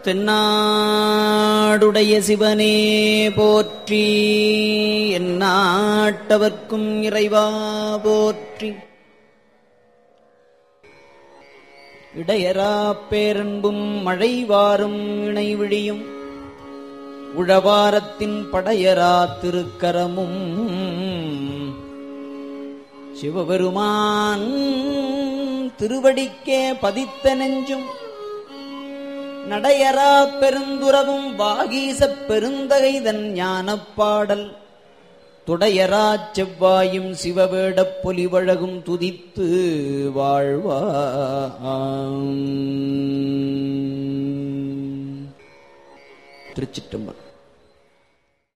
தென்னாடுடைய சிவனே போற்றி எந்நாட்டவர்க்கும் இறைவா போற்றி இடையரா பேரன்பும் மழை வாரும் இணைவிழியும் உழவாரத்தின் படையரா திருக்கரமும் சிவபெருமான் திருவடிக்கே பதித்த நெஞ்சும் நடையரா பெருந்துறவும் வாகீசப் பெருந்தகைதன் ஞானப் பாடல் துடையரா செவ்வாயும் சிவவேடப் பொலிவழகும் துதித்து வாழ்வாம் திருச்சிற்றம்பலம்